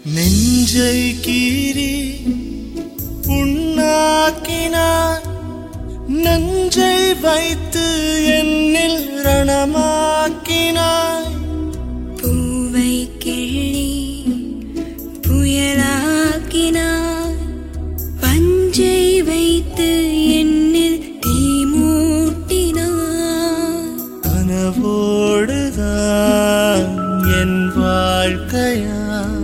நெஞ்சை கீறி புண்ணாக்கினாய் நஞ்சை வைத்து என்னில் ரணமாக்கினாய் பூவை கிள்ளி புயலாக்கினாய் பஞ்சை வைத்து என்னில் தீ மூட்டினாய் கனவோடுதான் என் வாழ்க்கையா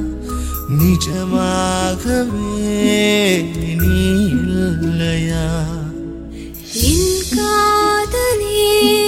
நிஜமாகவே நீ இல்லையா என் காதலே